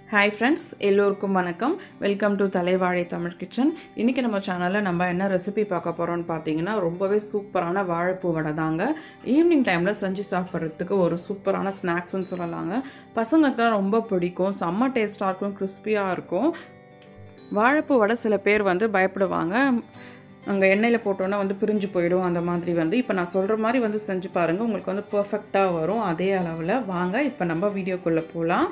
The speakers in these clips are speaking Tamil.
ஹாய் ஃப்ரெண்ட்ஸ் எல்லோருக்கும் வணக்கம் welcome to Thalaivazhai Tamil kitchen இன்றைக்கி நம்ம சேனலில் நம்ம என்ன ரெசிபி பார்க்க போகிறோம்னு பார்த்தீங்கன்னா ரொம்பவே சூப்பரான வாழைப்பூ வடை தாங்க ஈவினிங் டைமில் செஞ்சு சாப்பிட்றதுக்கு ஒரு சூப்பரான ஸ்நாக்ஸ்னு சொல்லலாங்க பசங்களுக்குலாம் ரொம்ப பிடிக்கும் செம்ம டேஸ்ட்டாக இருக்கும் கிறிஸ்பியாக இருக்கும் வாழைப்பூ வடை சில பேர் வந்து பயப்படுவாங்க அங்கே எண்ணெயில் போட்டோன்னா வந்து பிரிஞ்சு போயிடும் அந்த மாதிரி வந்து இப்போ நான் சொல்கிற மாதிரி வந்து செஞ்சு பாருங்கள் உங்களுக்கு வந்து பர்ஃபெக்டாக வரும் அதே அளவில் வாங்க இப்போ நம்ம வீடியோக்குள்ளே போகலாம்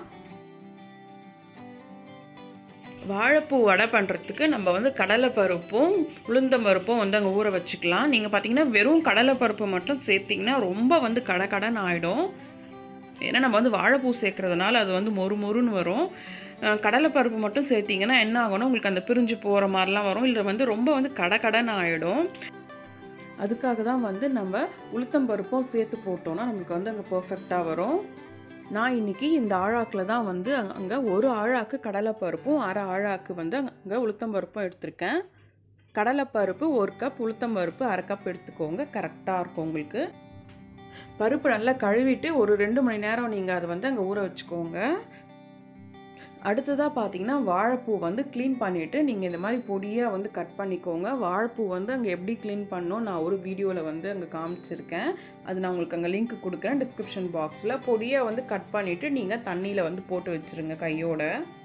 வாழைப்பூ வடை பண்ணுறதுக்கு நம்ம வந்து கடலைப்பருப்பும் உளுந்தம் பருப்பும் வந்து அங்கே ஊற வச்சுக்கலாம் நீங்கள் பார்த்தீங்கன்னா வெறும் கடலைப்பருப்பு மட்டும் சேர்த்திங்கன்னா ரொம்ப வந்து கடை கடன் ஆகிடும் ஏன்னா நம்ம வந்து வாழைப்பூ சேர்க்குறதுனால அது வந்து மொறு மொறுன்னு வரும் கடலைப்பருப்பு மட்டும் சேர்த்திங்கன்னா என்ன ஆகணும் உங்களுக்கு அந்த பிரிஞ்சு போகிற மாதிரிலாம் வரும் இல்லை வந்து ரொம்ப வந்து கடை கடன் ஆகிடும் அதுக்காக தான் வந்து நம்ம உளுத்தம் பருப்பும் சேர்த்து போட்டோன்னா நம்மளுக்கு வந்து அங்கே பர்ஃபெக்டாக வரும் நான் இன்றைக்கி இந்த ஆழாக்கில் தான் வந்து அங்கே ஒரு ஆழாக்கு கடலைப்பருப்பும் அரை ஆழாக்கு வந்து அங்கே உளுத்தம்பருப்பும் எடுத்திருக்கேன் கடலைப்பருப்பு ஒரு கப் உளுத்தம்பருப்பு அரை கப் எடுத்துக்கோங்க கரெக்டாக இருக்கும் உங்களுக்கு பருப்பு நல்லா கழுவிட்டு ஒரு ரெண்டு மணி நேரம் நீங்கள் அதை வந்து அங்கே ஊற வச்சுக்கோங்க அடுத்ததாக பார்த்தீங்கன்னா வாழைப்பூ வந்து க்ளீன் பண்ணிவிட்டு நீங்கள் இந்த மாதிரி பொடியாக வந்து கட் பண்ணிக்கோங்க வாழைப்பூ வந்து அங்கே எப்படி க்ளீன் பண்ணணும் நான் ஒரு வீடியோவில் வந்து அங்கே காமிச்சிருக்கேன் அது நான் உங்களுக்கு அங்கே லிங்க் கொடுக்குறேன் டிஸ்கிரிப்ஷன் பாக்ஸில் பொடியாக வந்து கட் பண்ணிவிட்டு நீங்கள் தண்ணியில் வந்து போட்டு வச்சுருங்க கையோட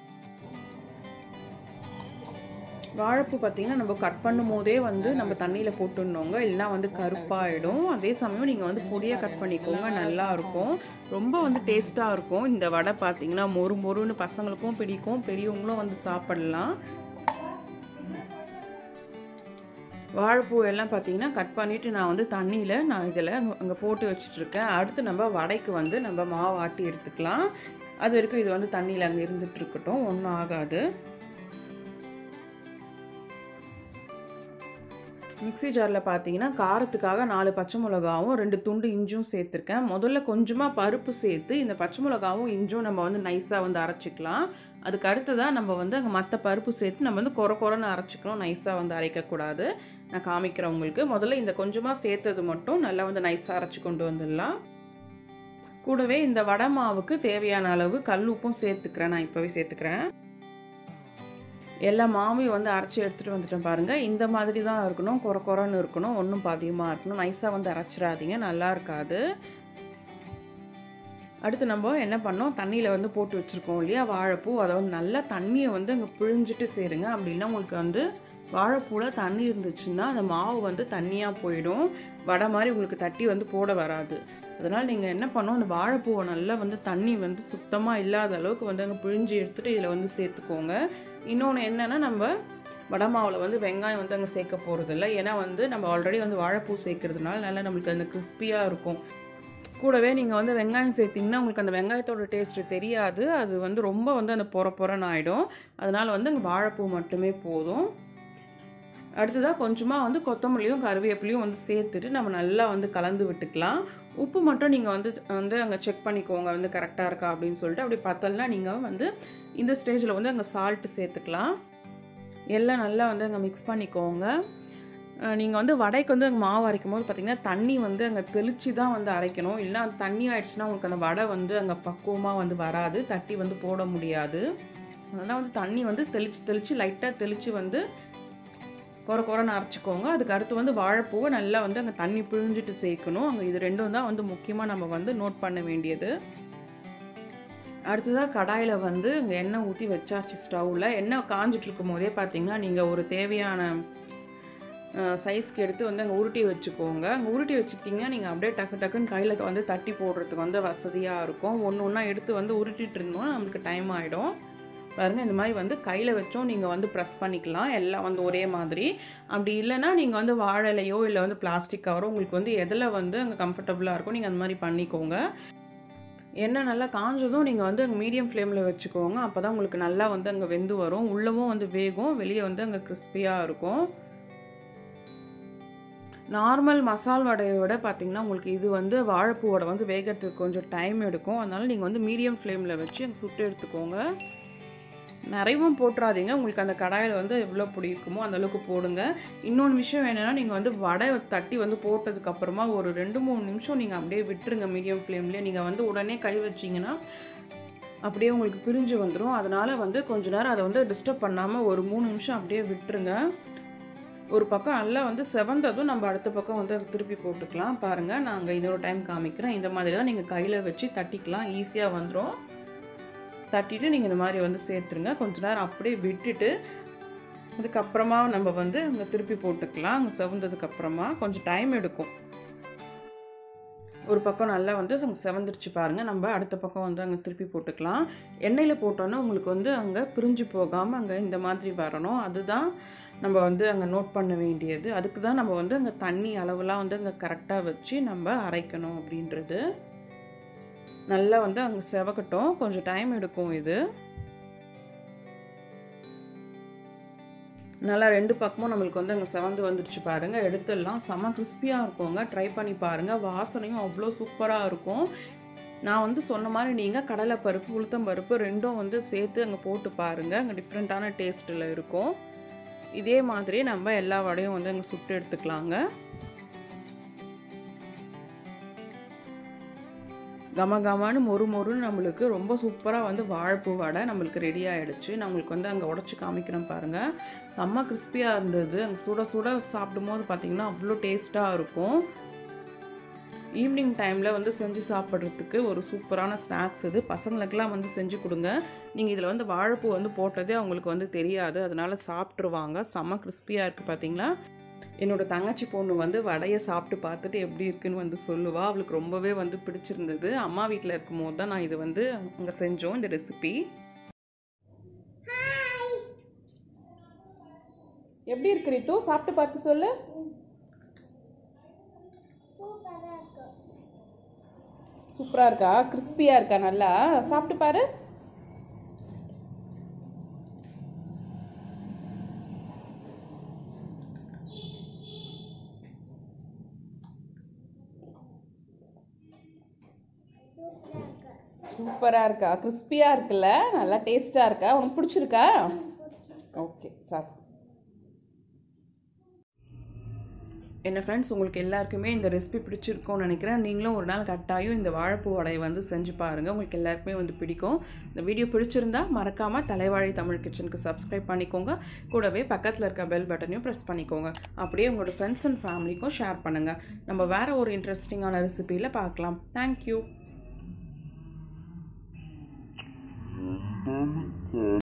வாழைப்பூ பார்த்திங்கன்னா நம்ம கட் பண்ணும் போதே வந்து நம்ம தண்ணியில் போட்டுடணுங்க இல்லைனா வந்து கருப்பாயிடும் அதே சமயம் நீங்கள் வந்து பொடியாக கட் பண்ணிக்கோங்க நல்லாயிருக்கும் ரொம்ப வந்து டேஸ்ட்டாக இருக்கும் இந்த வடை பார்த்திங்கன்னா மொறு மொறுன்னு பசங்களுக்கும் பிடிக்கும் பெரியவங்களும் வந்து சாப்பிடலாம் வாழைப்பூ எல்லாம் பார்த்தீங்கன்னா கட் பண்ணிவிட்டு நான் வந்து தண்ணியில் நான் இதில் அங்கே போட்டு வச்சுட்ருக்கேன் அடுத்து நம்ம வடைக்கு வந்து நம்ம மாவு ஆட்டி எடுத்துக்கலாம் அது வரைக்கும் இது வந்து தண்ணியில் அங்கே இருந்துகிட்ருக்கட்டும் ஒன்றும் ஆகாது மிக்சி ஜாரில் பார்த்தீங்கன்னா காரத்துக்காக நாலு பச்சை மிளகாவும் ரெண்டு துண்டு இஞ்சும் சேர்த்துருக்கேன் முதல்ல கொஞ்சமாக பருப்பு சேர்த்து இந்த பச்சை மிளகாவும் இஞ்சும் நம்ம வந்து நைஸாக வந்து அரைச்சிக்கலாம் அதுக்கு அடுத்ததாக நம்ம வந்து அங்கே மற்ற பருப்பு சேர்த்து நம்ம வந்து குறை குறைன்னு அரைச்சிக்கணும் நைஸாக வந்து அரைக்கக்கூடாது நான் காமிக்கிறேன் உங்களுக்கு முதல்ல இந்த கொஞ்சமாக சேர்த்தது மட்டும் நல்லா வந்து நைஸாக அரைச்சி கொண்டு வந்துடலாம் கூடவே இந்த வடை மாவுக்கு தேவையான அளவு கல் உப்பும் சேர்த்துக்கிறேன் நான் இப்போவே சேர்த்துக்கிறேன் எல்லா மாவையும் வந்து அரைச்சி எடுத்துகிட்டு வந்துட்டேன் பாருங்கள் இந்த மாதிரி தான் இருக்கணும் குறை குறைன்னு இருக்கணும் ஒன்றும் அதிகமாக இருக்கணும் நைஸாக வந்து அரைச்சிடாதீங்க நல்லா இருக்காது அடுத்து நம்ம என்ன பண்ணோம் தண்ணியில் வந்து போட்டு வச்சுருக்கோம் இல்லையா வாழைப்பூ அதை வந்து நல்லா தண்ணியை வந்து அங்கே பிழிஞ்சிட்டு சேருங்க அப்படின்னா உங்களுக்கு வந்து வாழைப்பூவில் தண்ணி இருந்துச்சுன்னா அந்த மாவு வந்து தண்ணியாக போயிடும் வடை மாதிரி உங்களுக்கு தட்டி வந்து போட வராது அதனால் நீங்கள் என்ன பண்ணோம் அந்த வாழைப்பூவை நல்லா வந்து தண்ணி வந்து சுத்தமாக இல்லாத அளவுக்கு வந்து அங்கே பிழிஞ்சு எடுத்துகிட்டு இதில் வந்து சேர்த்துக்கோங்க இன்னொன்று என்னென்னா நம்ம வடை மாவில் வந்து வெங்காயம் வந்து அங்கே சேர்க்க போகிறதில்ல ஏன்னா வந்து நம்ம ஆல்ரெடி வந்து வாழைப்பூ சேர்க்கறதுனால நல்லா நம்மளுக்கு அந்த கிறிஸ்பியாக இருக்கும் கூடவே நீங்கள் வந்து வெங்காயம் சேர்த்திங்கன்னா உங்களுக்கு அந்த வெங்காயத்தோட டேஸ்ட்டு தெரியாது அது வந்து ரொம்ப வந்து அந்த பொற பொறன்னு ஆகிடும் அதனால் வந்து அங்கே வாழைப்பூ மட்டுமே போதும் அடுத்ததாக கொஞ்சமாக வந்து கொத்தமல்லியும் கருவேப்பிலையும் வந்து சேர்த்துட்டு நம்ம நல்லா வந்து கலந்து விட்டுக்கலாம் உப்பு மட்டும் நீங்கள் வந்து வந்து அங்கே செக் பண்ணிக்கோங்க வந்து கரெக்டாக இருக்கா அப்படின்னு சொல்லிட்டு அப்படி பார்த்தோம்னா நீங்கள் வந்து இந்த ஸ்டேஜில் வந்து அங்கே சால்ட்டு சேர்த்துக்கலாம் எல்லாம் நல்லா வந்து அங்கே மிக்ஸ் பண்ணிக்கோங்க நீங்கள் வந்து வடைக்கு வந்து அங்கே மாவு அரைக்கும் போது பார்த்திங்கன்னா தண்ணி வந்து அங்கே தெளித்து தான் வந்து அரைக்கணும் இல்லைனா அந்த தண்ணி ஆயிடுச்சுன்னா உங்களுக்கு அந்த வடை வந்து அங்கே பக்குவமாக வந்து வராது தட்டி வந்து போட முடியாது அதனால் வந்து தண்ணி வந்து தெளித்து தெளித்து லைட்டாக தெளித்து வந்து குறை குறைன்னு அரைச்சிக்கோங்க அதுக்கு அடுத்து வந்து வாழைப்பூவை நல்லா வந்து அங்கே தண்ணி பிழிஞ்சிட்டு சேர்க்கணும் அங்கே இது ரெண்டும் தான் வந்து முக்கியமாக நம்ம வந்து நோட் பண்ண வேண்டியது அடுத்ததாக கடாயில் வந்து இங்கே எண்ணெய் ஊற்றி வச்சாச்சு ஸ்டவ்வில் எண்ணெய் காஞ்சிட்டு இருக்கும் போதே பார்த்தீங்கன்னா நீங்கள் ஒரு தேவையான சைஸ்க்கு எடுத்து வந்து அங்கே உருட்டி வச்சுக்கோங்க அங்கே உருட்டி வச்சுக்கிட்டிங்கன்னா நீங்கள் அப்படியே டக்கு டக்குன்னு கையில் வந்து தட்டி போடுறதுக்கு வந்து வசதியாக இருக்கும் ஒன்று ஒன்றா எடுத்து வந்து உருட்டிட்டு இருந்தோம்னா நம்மளுக்கு டைம் ஆகிடும் பாருங்கள் இந்த மாதிரி வந்து கையில் வச்சும் நீங்கள் வந்து ப்ரெஸ் பண்ணிக்கலாம் எல்லாம் வந்து ஒரே மாதிரி அப்படி இல்லைனா நீங்கள் வந்து வாழலையோ இல்லை வந்து பிளாஸ்டிக் கவரோ உங்களுக்கு வந்து எதில் வந்து அங்கே கம்ஃபர்டபுளாக இருக்கும் நீங்கள் அந்த மாதிரி பண்ணிக்கோங்க எண்ணெய் நல்லா காஞ்சதும் நீங்கள் வந்து அங்கே மீடியம் ஃப்ளேமில் வச்சுக்கோங்க அப்போ தான் உங்களுக்கு நல்லா வந்து அங்கே வெந்து வரும் உள்ளவும் வந்து வேகும் வெளியே வந்து அங்கே கிறிஸ்பியாக இருக்கும் நார்மல் மசால் வடையை விட பார்த்திங்கன்னா உங்களுக்கு இது வந்து வாழைப்பூவோட வந்து வேகிறதுக்கு கொஞ்சம் டைம் எடுக்கும் அதனால் நீங்கள் வந்து மீடியம் ஃப்ளேமில் வச்சு அங்கே சுட்டு எடுத்துக்கோங்க நிறையவும் போட்டுறாதீங்க உங்களுக்கு அந்த கடாயில் வந்து எவ்வளோ பிடிக்குமோ அந்தளவுக்கு போடுங்க இன்னொன்று விஷயம் என்னென்னா நீங்கள் வந்து வடை தட்டி வந்து போட்டதுக்கப்புறமா ஒரு ரெண்டு மூணு நிமிஷம் நீங்கள் அப்படியே விட்டுருங்க மீடியம் ஃப்ளேம்லேயே நீங்கள் வந்து உடனே கை வச்சிங்கன்னா அப்படியே உங்களுக்கு பிரிஞ்சு வந்துடும் அதனால் வந்து கொஞ்ச நேரம் அதை வந்து டிஸ்டர்ப் பண்ணாமல் ஒரு மூணு நிமிஷம் அப்படியே விட்டுருங்க ஒரு பக்கம் நல்லா வந்து செவந்ததும் நம்ம அடுத்த பக்கம் வந்து அதை திருப்பி போட்டுக்கலாம் பாருங்கள் நாங்கள் இன்னொரு டைம் காமிக்கிறேன் இந்த மாதிரி தான் நீங்கள் கையில் வச்சு தட்டிக்கலாம் ஈஸியாக வந்துடும் தட்டிட்டு நீங்கள் இந்த மாதிரி வந்து சேர்த்துருங்க கொஞ்ச நேரம் அப்படியே விட்டுட்டு அதுக்கப்புறமா நம்ம வந்து அங்கே திருப்பி போட்டுக்கலாம் அங்கே செவந்ததுக்கப்புறமா கொஞ்சம் டைம் எடுக்கும் ஒரு பக்கம் நல்லா வந்து அங்கே செவந்துருச்சு பாருங்கள் நம்ம அடுத்த பக்கம் வந்து அங்கே திருப்பி போட்டுக்கலாம் எண்ணெயில் போட்டோன்னா உங்களுக்கு வந்து அங்கே பிரிஞ்சு போகாமல் அங்கே இந்த மாதிரி வரணும் அதுதான் நம்ம வந்து அங்கே நோட் பண்ண வேண்டியது அதுக்கு தான் நம்ம வந்து அங்கே தண்ணி அளவுலாம் வந்து அங்கே கரெக்டாக வச்சு நம்ம அரைக்கணும் அப்படின்றது நல்லா வந்து அங்கே செவக்கட்டும் கொஞ்சம் டைம் எடுக்கும் இது நல்லா ரெண்டு பக்கமும் நம்மளுக்கு வந்து அங்கே செவந்து வந்துடுச்சு பாருங்கள் எடுத்துடலாம் செம்ம கிறிஸ்பியாக இருக்குங்க ட்ரை பண்ணி பாருங்கள் வாசனையும் அவ்வளோ சூப்பராக இருக்கும் நான் வந்து சொன்ன மாதிரி நீங்கள் கடலைப்பருப்பு உளுத்தம்பருப்பு ரெண்டும் வந்து சேர்த்து அங்கே போட்டு பாருங்கள் அங்கே டிஃப்ரெண்ட்டான டேஸ்ட்டில் இருக்கும் இதே மாதிரி நம்ம எல்லா வடையும் வந்து அங்கே சுட்டு எடுத்துக்கலாங்க கம கமன்னு மொறு மொறுன்னு நம்மளுக்கு ரொம்ப சூப்பராக வந்து வாழைப்பூ வடை நம்மளுக்கு ரெடி ஆகிடுச்சு நான் உங்களுக்கு வந்து அங்கே உடச்சி காமிக்கிறேன் பாருங்கள் செம்ம கிறிஸ்பியாக இருந்தது அங்கே சுட சுட சாப்பிடும் போது பார்த்திங்கன்னா அவ்வளோ டேஸ்ட்டாக இருக்கும் ஈவினிங் டைமில் வந்து செஞ்சு சாப்பிட்றதுக்கு ஒரு சூப்பரான ஸ்நாக்ஸ் இது பசங்களுக்கெல்லாம் வந்து செஞ்சு கொடுங்க நீங்கள் இதில் வந்து வாழைப்பூ வந்து போட்டதே அவங்களுக்கு வந்து தெரியாது அதனால் சாப்பிட்ருவாங்க செம்ம கிறிஸ்பியாக இருக்குது பார்த்தீங்களா என்னோடய தங்கச்சி பொண்ணு வந்து வடையை சாப்பிட்டு பார்த்துட்டு எப்படி இருக்குன்னு வந்து சொல்லுவாள் அவளுக்கு ரொம்பவே வந்து பிடிச்சிருந்தது அம்மா வீட்டில் இருக்கும்போது தான் நான் இது வந்து அங்கே செஞ்சோம் இந்த ரெசிபி எப்படி இருக்கு ரித்து சாப்பிட்டு பார்த்து சொல்லு சூப்பராக இருக்கா கிறிஸ்பியாக இருக்கா நல்லா சாப்பிட்டு பாரு சூப்பராக இருக்கா கிறிஸ்பியாக இருக்குல்ல நல்லா டேஸ்ட்டாக இருக்கா உனக்கு பிடிச்சிருக்கா ஓகே சாப்பிடு என்ன ஃப்ரெண்ட்ஸ் உங்களுக்கு எல்லாருக்குமே இந்த ரெசிபி பிடிச்சிருக்கும்னு நினைக்கிறேன் நீங்களும் ஒரு நாள் கட்டாயம் இந்த வாழைப்பூ வடையை வந்து செஞ்சு பாருங்கள் உங்களுக்கு எல்லாருக்குமே வந்து பிடிக்கும் இந்த வீடியோ பிடிச்சிருந்தா மறக்காமல் தலைவாழை தமிழ் கிச்சனுக்கு சப்ஸ்கிரைப் பண்ணிக்கோங்க கூடவே பக்கத்தில் இருக்க பெல் பட்டனையும் ப்ரெஸ் பண்ணிக்கோங்க அப்படியே உங்களோட ஃப்ரெண்ட்ஸ் அண்ட் ஃபேமிலிக்கும் ஷேர் பண்ணுங்கள் நம்ம வேறு ஒரு இன்ட்ரெஸ்டிங்கான ரெசிபியில் பார்க்கலாம் தேங்க்யூ